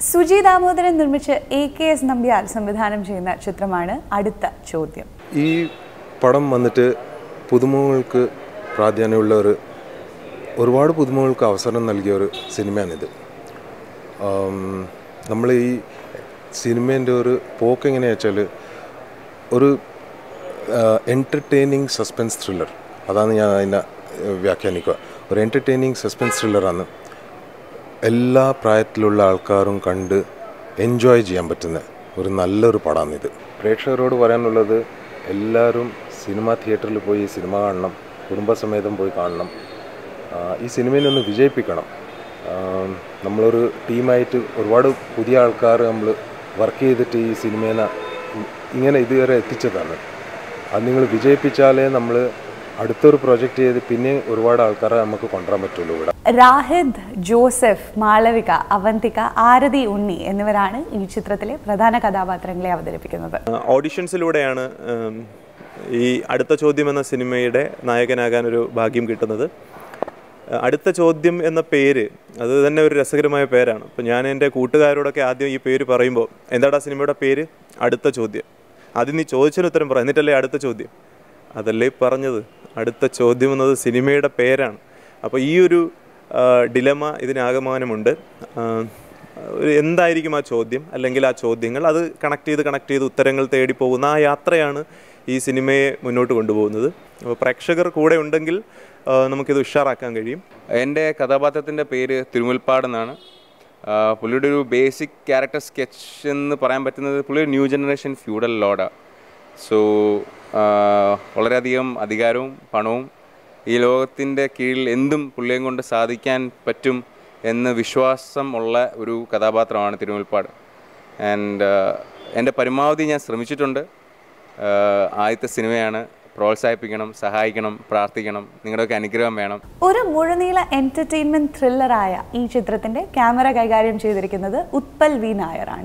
സുജി ദാമോദരൻ നിർമ്മിച്ച് A K S നമ്പ്യാൽ സംവിധാനം ചെയ്യുന്ന ചിത്രമാണ് അടുത്ത ചോദ്യം ഈ പടം വന്നിട്ട് പുതുമുഖങ്ങൾക്ക് പ്രാധാന്യമുള്ള ഒരു ഒരുപാട് പുതുമുഖങ്ങൾക്ക് അവസരം നൽകിയ ഒരു സിനിമയാണിത് നമ്മൾ ഈ സിനിമേൻ്റെ ഒരു പോക്ക് എങ്ങനെയാ വെച്ചാൽ ഒരു എൻ്റർടൈനിങ് സസ്പെൻസ് ത്രില്ലർ അതാണ് ഞാൻ അതിനെ ഏഹ്, വ്യാഖ്യാനിക്കുക ഒരു എൻ്റർടൈനിങ് സസ്പെൻസ് ത്രില്ലറാണ് എല്ലാ പ്രായത്തിലുള്ള ആൾക്കാരും കണ്ട് എൻജോയ് ചെയ്യാൻ പറ്റുന്ന ഒരു നല്ലൊരു പടമാണിത് പ്രേക്ഷകരോട് പറയാനുള്ളത് എല്ലാവരും സിനിമ തിയേറ്ററിൽ പോയി സിനിമ കാണണം കുടുംബസമേതം പോയി കാണണം ആ, ഈ സിനിമയെ ഒന്ന് വിജയിപ്പിക്കണം ആ, നമ്മളൊരു ടീമായിട്ട് ഒരുപാട് പുതിയ ആൾക്കാർ നമ്മൾ വർക്ക് ചെയ്തിട്ട് ഈ സിനിമേനെ ഇങ്ങനെ ഇതുവരെ എത്തിച്ചതാണ് അത് നിങ്ങൾ വിജയിപ്പിച്ചാലേ നമ്മൾ അടുത്തൊരു പ്രൊജക്റ്റ് ചെയ്ത് പിന്നെ ഒരുപാട് ആൾക്കാരെ നമുക്ക് കൊണ്ടുവരാൻ പറ്റുള്ളൂ ഇവിടെ രാഹിദ് ജോസഫ് മാളവിക അവന്തിക ആരതി ഉണ്ണി എന്നിവരാണ് ഈ ചിത്രത്തിലെ പ്രധാന കഥാപാത്രങ്ങളെ അവതരിപ്പിക്കുന്നത് ഓഡിഷൻസിലൂടെയാണ് ഉം, ഈ അടുത്ത ചോദ്യം എന്ന സിനിമയുടെ നായകനാകാൻ ഒരു ഭാഗ്യം കിട്ടുന്നത് അഹ് അടുത്ത ചോദ്യം എന്ന പേര് അത് തന്നെ ഒരു രസകരമായ പേരാണ് അപ്പോൾ ഞാൻ എൻ്റെ കൂട്ടുകാരോടൊക്കെ ആദ്യം ഈ പേര് പറയുമ്പോൾ എന്താടാ സിനിമയുടെ പേര് അടുത്ത ചോദ്യം ആദ്യം നീ ചോദിച്ചതിന് ഉത്തരം പറ എന്നിട്ടല്ലേ അടുത്ത ചോദ്യം അതല്ലേ ഈ പറഞ്ഞത് അടുത്ത ചോദ്യം എന്നത് സിനിമയുടെ പേരാണ് അപ്പോൾ ഈ ഒരു ഡിലമ ഇതിനാകമാനമുണ്ട് ആ, ഒരു എന്തായിരിക്കും ആ ചോദ്യം അല്ലെങ്കിൽ ആ ചോദ്യങ്ങൾ അത് കണക്ട് ചെയ്ത് കണക്ട് ചെയ്ത് ഉത്തരങ്ങൾ തേടി പോകുന്ന ആ യാത്രയാണ് ഈ സിനിമയെ മുന്നോട്ട് കൊണ്ടുപോകുന്നത് അപ്പോൾ പ്രേക്ഷകർ കൂടെ ഉണ്ടെങ്കിൽ ആ, നമുക്കിത് ഉഷാറാക്കാൻ കഴിയും എൻ്റെ കഥാപാത്രത്തിൻ്റെ പേര് തിരുമുൽപ്പാട് എന്നാണ് ആ, പുള്ളിയുടെ ഒരു ബേസിക് ക്യാരക്ടർ സ്കെച്ച് എന്ന് പറയാൻ പറ്റുന്നത് പുള്ളി ഒരു ന്യൂ ജനറേഷൻ ഫ്യൂഡൽ ലോഡാണ് സോ വളരെയധികം അധികാരവും പണവും ഈ ലോകത്തിൻ്റെ കീഴിൽ എന്തും പുള്ളിയും കൊണ്ട് സാധിക്കാൻ പറ്റും എന്ന് വിശ്വാസം ഉള്ള ഒരു കഥാപാത്രമാണ് തിരുമുൽപ്പാട് ആൻഡ് എൻ്റെ പരമാവധി ഞാൻ ശ്രമിച്ചിട്ടുണ്ട് ആഹ് ആദ്യത്തെ സിനിമയാണ് പ്രോത്സാഹിപ്പിക്കണം സഹായിക്കണം പ്രാർത്ഥിക്കണം നിങ്ങളുടെയൊക്കെ അനുഗ്രഹം വേണം ഒരു മുഴുനീള എന്റർടൈൻമെന്റ് ത്രില്ലറായ ഈ ചിത്രത്തിന്റെ ക്യാമറ കൈകാര്യം ചെയ്തിരിക്കുന്നത് ഉത്പൽ വി നായരാണ്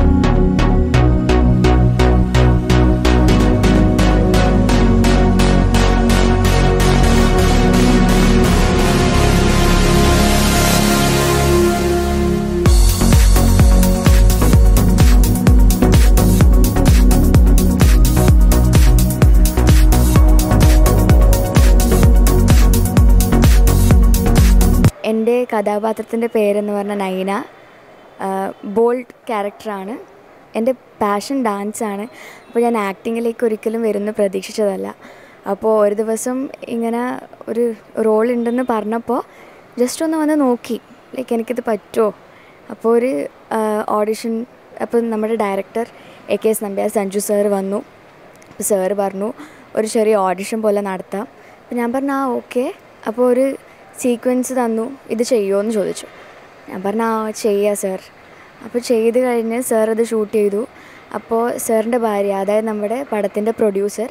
എൻ്റെ കഥാപാത്രത്തിൻ്റെ പേരെന്ന് പറഞ്ഞാൽ നൈന ബോൾഡ് ക്യാരക്ടറാണ് എൻ്റെ പാഷൻ ഡാൻസാണ് അപ്പോൾ ഞാൻ ആക്ടിങ്ങിലേക്ക് ഒരിക്കലും വരുമെന്ന് പ്രതീക്ഷിച്ചതല്ല അപ്പോൾ ഒരു ദിവസം ഇങ്ങനെ ഒരു റോൾ ഉണ്ടെന്ന് പറഞ്ഞപ്പോൾ ജസ്റ്റ് ഒന്ന് വന്ന് നോക്കി ലൈക്ക് എനിക്കിത് പറ്റുമോ അപ്പോൾ ഒരു ഓഡിഷൻ അപ്പോൾ നമ്മുടെ director A K S Nambiar Sanju sir വന്നു അപ്പോൾ സാറ് പറഞ്ഞു ഒരു ചെറിയ ഓഡിഷൻ പോലെ നടത്താം അപ്പോൾ ഞാൻ പറഞ്ഞു ആ ഓക്കെ അപ്പോൾ ഒരു സീക്വൻസ് തന്നു ഇത് ചെയ്യുമോ എന്ന് ചോദിച്ചു ഞാൻ പറഞ്ഞു ആ ചെയ്യാം സാർ അപ്പോൾ ചെയ്ത് കഴിഞ്ഞ് സാർ അത് ഷൂട്ട് ചെയ്തു അപ്പോൾ സാറിൻ്റെ ഭാര്യ അതായത് നമ്മുടെ പടത്തിൻ്റെ പ്രൊഡ്യൂസർ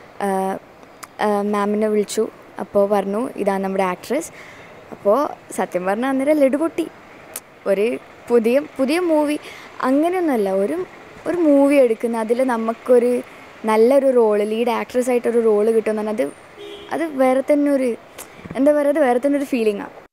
മാമിനെ വിളിച്ചു അപ്പോൾ പറഞ്ഞു ഇതാണ് നമ്മുടെ ആക്ട്രസ് അപ്പോൾ സത്യം പറഞ്ഞാൽ അന്നേരം ലഡു പൊട്ടി ഒരു പുതിയ പുതിയ മൂവി അങ്ങനെയൊന്നുമല്ല ഒരു ഒരു മൂവി എടുക്കുന്ന അതിൽ നമുക്കൊരു നല്ലൊരു റോള് ലീഡ് ആക്ട്രസ് ആയിട്ടൊരു റോള് കിട്ടുമെന്ന് പറഞ്ഞാൽ അത് അത് വേറെ തന്നെ ഒരു എന്താ പറയുക അത് വേറെ തന്നെ ഒരു ഫീലിംഗാണ്